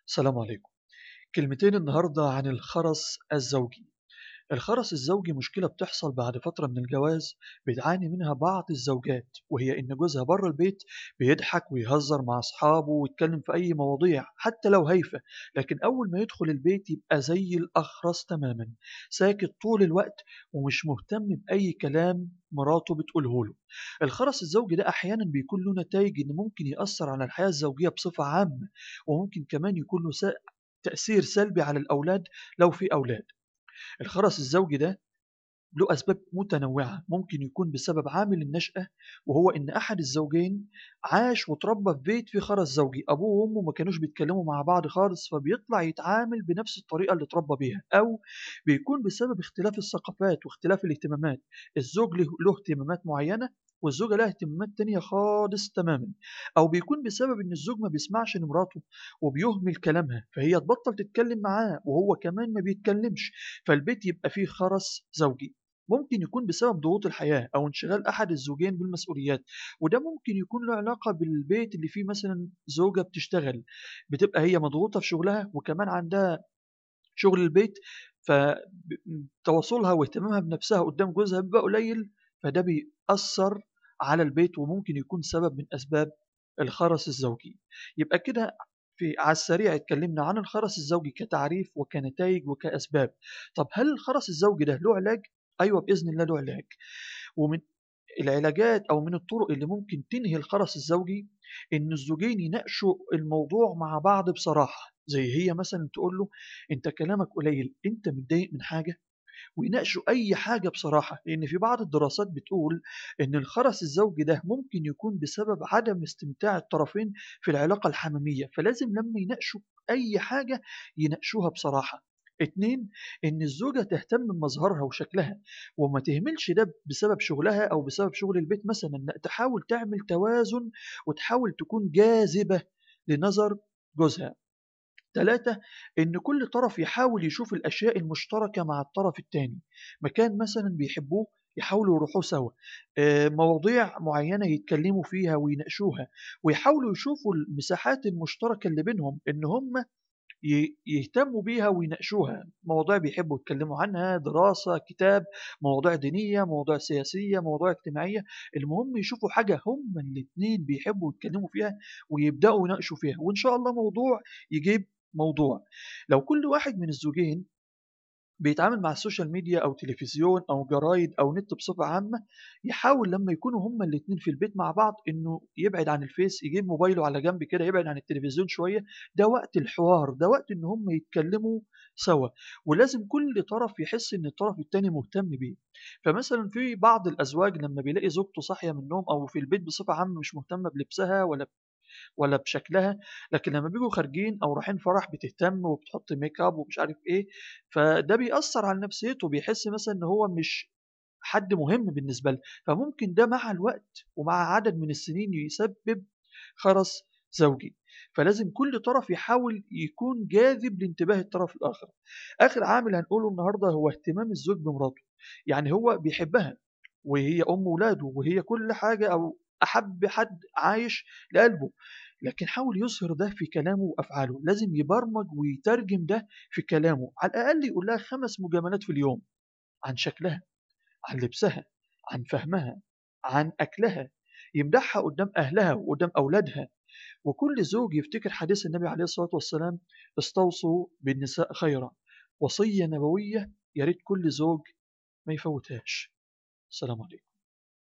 السلام عليكم كلمتين النهاردة عن الخرس الزوجي الخرس الزوجي مشكلة بتحصل بعد فترة من الجواز بتعاني منها بعض الزوجات وهي إن جوزها بره البيت بيضحك ويهزر مع أصحابه ويتكلم في أي مواضيع حتى لو هايفة لكن أول ما يدخل البيت يبقى زي الأخرس تماما ساكت طول الوقت ومش مهتم بأي كلام مراته بتقوله له الخرس الزوجي ده أحيانا بيكون له نتائج إن ممكن يأثر على الحياة الزوجية بصفة عامة وممكن كمان يكون له سا- تأثير سلبي على الأولاد لو في أولاد الخرس الزوجي ده له أسباب متنوعة ممكن يكون بسبب عامل النشأة وهو إن أحد الزوجين عاش وتربى في بيت فيه خرس زوجي أبوه وأمه ما كانوش بيتكلموا مع بعض خالص فبيطلع يتعامل بنفس الطريقة اللي اتربى بيها أو بيكون بسبب اختلاف الثقافات واختلاف الاهتمامات الزوج له له اهتمامات معينة والزوجة لها اهتمامات تانية خالص تماما أو بيكون بسبب إن الزوج ما بيسمعش لمراته وبيهمل كلامها فهي تبطل تتكلم معاه وهو كمان ما بيتكلمش فالبيت يبقى فيه خرس زوجي ممكن يكون بسبب ضغوط الحياة أو انشغال أحد الزوجين بالمسؤوليات وده ممكن يكون له علاقة بالبيت اللي فيه مثلا زوجة بتشتغل بتبقى هي مضغوطة في شغلها وكمان عندها شغل البيت فتواصلها واهتمامها بنفسها قدام جوزها بيبقى قليل فده بيأثر على البيت وممكن يكون سبب من أسباب الخرس الزوجي يبقى كده في على السريع اتكلمنا عن الخرس الزوجي كتعريف وكنتائج وكأسباب طب هل الخرس الزوجي ده له علاج؟ أيوة بإذن الله له علاج ومن العلاجات أو من الطرق اللي ممكن تنهي الخرس الزوجي إن الزوجين يناقشوا الموضوع مع بعض بصراحة زي هي مثلا تقول له أنت كلامك قليل أنت متضايق من حاجة ويناقشوا أي حاجة بصراحة لأن في بعض الدراسات بتقول إن الخرس الزوجي ده ممكن يكون بسبب عدم استمتاع الطرفين في العلاقة الحميمية فلازم لما يناقشوا أي حاجة يناقشوها بصراحة اتنين ان الزوجة تهتم بمظهرها وشكلها وما تهملش ده بسبب شغلها او بسبب شغل البيت مثلا لا تحاول تعمل توازن وتحاول تكون جاذبة لنظر جوزها ثلاثة إن كل طرف يحاول يشوف الأشياء المشتركة مع الطرف الثاني مكان مثلا بيحبوه يحاولوا يروحوا سوا آه، مواضيع معينة يتكلموا فيها ويناقشوها ويحاولوا يشوفوا المساحات المشتركة اللي بينهم إن هم ي- يهتموا بيها ويناقشوها مواضيع بيحبوا يتكلموا عنها دراسة كتاب مواضيع دينية مواضيع سياسية مواضيع اجتماعية المهم يشوفوا حاجة هم الاتنين بيحبوا يتكلموا فيها ويبدأوا يناقشوا فيها وإن شاء الله موضوع يجيب موضوع لو كل واحد من الزوجين بيتعامل مع السوشيال ميديا او تلفزيون او جرايد او نت بصفه عامه يحاول لما يكونوا هما الاثنين في البيت مع بعض انه يبعد عن الفيس يجيب موبايله على جنب كده يبعد عن التلفزيون شويه ده وقت الحوار ده وقت ان هما يتكلموا سوا ولازم كل طرف يحس ان الطرف الثاني مهتم بيه فمثلا في بعض الازواج لما بيلاقي زوجته صاحيه من النوم او في البيت بصفه عامه مش مهتمه بلبسها ولا ولا بشكلها لكن لما بيجوا خارجين او رايحين فرح بتهتم وبتحط ميك اب ومش عارف ايه فده بيأثر على نفسيته بيحس مثلا ان هو مش حد مهم بالنسبه له فممكن ده مع الوقت ومع عدد من السنين يسبب خرس زوجي فلازم كل طرف يحاول يكون جاذب لانتباه الطرف الاخر اخر عامل هنقوله النهارده هو اهتمام الزوج بمراته يعني هو بيحبها وهي ام ولاده وهي كل حاجه او احب حد عايش لقلبه لكن حاول يظهر ده في كلامه وافعاله لازم يبرمج ويترجم ده في كلامه على الاقل يقول لها خمس مجاملات في اليوم عن شكلها عن لبسها عن فهمها عن اكلها يمدحها قدام اهلها وقدام اولادها وكل زوج يفتكر حديث النبي عليه الصلاه والسلام استوصوا بالنساء خيرا وصيه نبويه يا ريت كل زوج ما يفوتهاش السلام عليكم